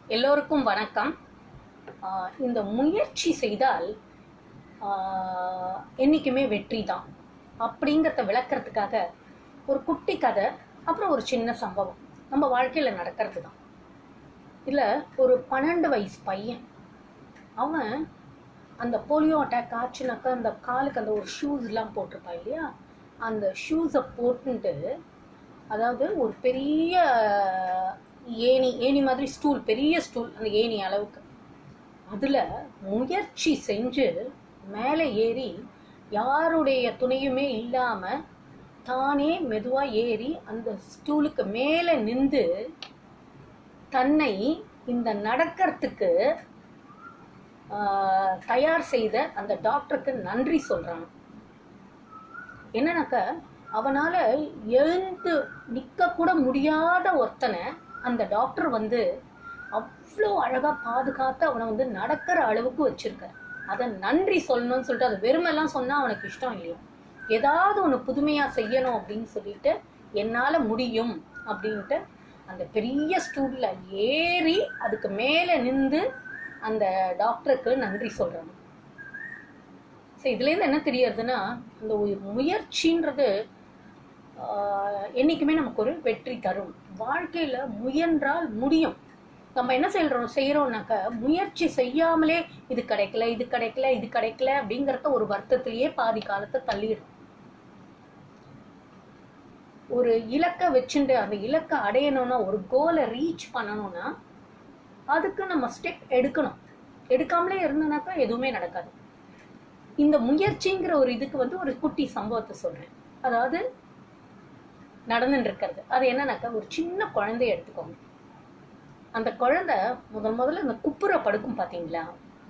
எல்லோருக்கும் வணக்கம் ஆஹ் இந்த முயற்சி செய்தால் ஆஹ் என்னைக்குமே வெற்றி தான் அப்படிங்கிறத விளக்கறதுக்காக ஒரு குட்டி கதை அப்புறம் ஒரு சின்ன சம்பவம் நம்ம வாழ்க்கையில் நடக்கிறது தான் இல்லை ஒரு பன்னெண்டு வயசு பையன் அவன் அந்த போலியோ அட்டாக் ஆச்சுனாக்கா அந்த காலுக்கு அந்த ஒரு ஷூஸ்லாம் போட்டிருப்பான் இல்லையா அந்த ஷூஸை போட்டுட்டு அதாவது ஒரு பெரிய ஏணி ஏணி மாதிரி ஸ்டூல் பெரிய ஸ்டூல் அந்த ஏணி அளவுக்கு அதில் முயற்சி செஞ்சு மேலே ஏறி யாருடைய துணையுமே இல்லாமல் தானே மெதுவாக ஏறி அந்த ஸ்டூலுக்கு மேலே நின்று தன்னை இந்த நடக்கிறதுக்கு ஆஹ், தயார் செய்த அந்த டாக்டருக்கு நன்றி சொல்கிறான் என்னன்னாக்கா அவனால எழுந்து நிக்க கூட முடியாத ஒருத்தனை அந்த டாக்டர் வந்து அவ்வளோ அழகா பாதுகாத்து அவனை வந்து நடக்கிற அளவுக்கு வச்சிருக்கார் அதை நன்றி சொல்லணும்னு சொல்லிட்டு அது வெறுமெல்லாம் சொன்னா அவனுக்கு இஷ்டம் இல்லையா ஏதாவது ஒன்று புதுமையா செய்யணும் அப்படின்னு சொல்லிட்டு என்னால முடியும் அப்படின்ட்டு அந்த பெரிய ஸ்டூல்ல ஏறி அதுக்கு மேலே நின்று அந்த டாக்டருக்கு நன்றி சொல்றாங்க ஸோ இதுலேருந்து என்ன தெரியறதுன்னா இந்த ஒரு முயற்சின்றது ஆஹ், என்னைக்குமே நமக்கு ஒரு வெற்றி தரும் வாழ்க்கையில முயன்றால் முடியும் நம்ம என்ன செய்யறோம் செய்யறோம்னாக்க முயற்சி செய்யாமலே இது கிடைக்கல இது கிடைக்கல இது கிடைக்கல அப்படிங்கறத ஒரு வருத்தத்திலேயே பாதி காலத்தை தள்ளிடும் ஒரு இலக்கை வச்சுட்டு அந்த இலக்கை அடையணும்னா ஒரு கோலை ரீச் பண்ணணும்னா அதுக்கு நம்ம ஸ்டெப் எடுக்கணும் எடுக்காமலே இருந்தோம்னாக்கா எதுவுமே நடக்காது இந்த முயற்சிங்கிற ஒரு இதுக்கு வந்து ஒரு குட்டி சம்பவத்தை சொல்றேன் அதாவது நடந்துட்டு இருக்கிறது அது என்னன்னாக்கா ஒரு சின்ன குழந்தைய எடுத்துக்கோங்க அந்த குழந்தை முதல் முதல்ல இந்த குப்புற படுக்கும் பாத்தீங்களா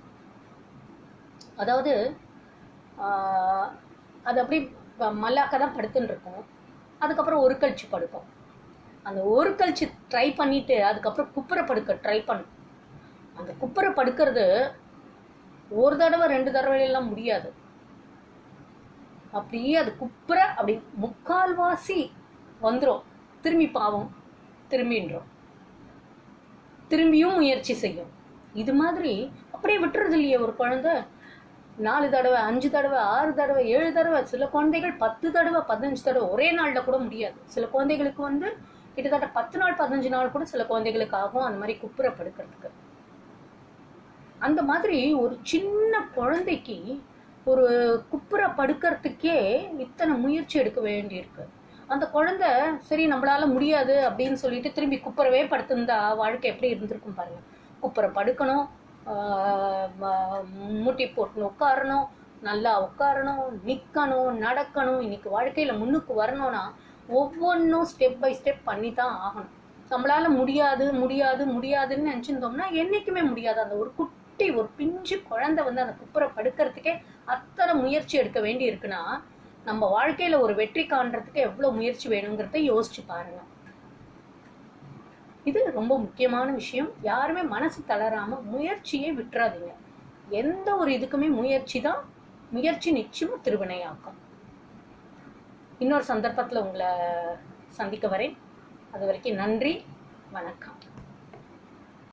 அதாவது ஆஹ், அது அப்படி மல்லாக்க தான் படுத்துன்னு இருக்கும் அதுக்கப்புறம் ஒரு கழிச்சு படுக்கும் அந்த ஒரு கழிச்சு ட்ரை பண்ணிட்டு அதுக்கப்புறம் குப்புற படுக்க ட்ரை பண்ணும் அந்த குப்புற படுக்கிறது ஒரு தடவை ரெண்டு தடவை எல்லாம் முடியாது அப்படியே அது குப்புற அப்படி முக்கால்வாசி வந்துரும் திரும்பி பாவம் திரும்பின்றோம் திரும்பியும் முயற்சி செய்யும் இது மாதிரி அப்படியே விட்டுறது இல்லையே ஒரு குழந்தை நாலு தடவை அஞ்சு தடவை ஆறு தடவை ஏழு தடவை சில குழந்தைகள் பத்து தடவை பதினஞ்சு தடவை ஒரே நாள்ல கூட முடியாது சில குழந்தைகளுக்கு வந்து கிட்டத்தட்ட பத்து நாள் பதினஞ்சு நாள் கூட சில குழந்தைகளுக்கு ஆகும் அந்த மாதிரி குப்புற படுக்கிறதுக்கு அந்த மாதிரி ஒரு சின்ன குழந்தைக்கு ஒரு குப்புற படுக்கிறதுக்கே இத்தனை முயற்சி எடுக்க வேண்டியிருக்கு அந்த குழந்தை சரி நம்மளால முடியாது அப்படின்னு சொல்லிட்டு திரும்பி குப்புறவே படுத்திருந்தா வாழ்க்கை எப்படி இருந்திருக்கும் பாருங்க குப்புற படுக்கணும் ஆஹ் ம- முட்டி போட்டு உட்காரணும் நல்லா உட்காரணும் நிக்கணும் நடக்கணும் இன்னைக்கு வாழ்க்கையில முன்னுக்கு வரணும்னா ஒவ்வொன்றும் ஸ்டெப் பை ஸ்டெப் பண்ணி தான் ஆகணும் நம்மளால முடியாது முடியாது முடியாதுன்னு நினைச்சிருந்தோம்னா என்னைக்குமே முடியாது அந்த ஒரு குட்டி ஒரு பிஞ்சு குழந்தை வந்து அந்த குப்புற படுக்கிறதுக்கே அத்தனை முயற்சி எடுக்க வேண்டி இருக்குன்னா நம்ம வாழ்க்கையில ஒரு வெற்றி காண்றதுக்கு எவ்வளவு முயற்சி வேணுங்கிறத யோசிச்சு பாருங்க இது ரொம்ப முக்கியமான விஷயம் யாருமே மனசு தளராம முயற்சியை விட்டுறாதீங்க எந்த ஒரு இதுக்குமே முயற்சி தான் முயற்சி நிச்சயமா திருவினையாக்கும் இன்னொரு சந்தர்ப்பத்துல உங்களை சந்திக்க வரேன் அது வரைக்கும் நன்றி வணக்கம்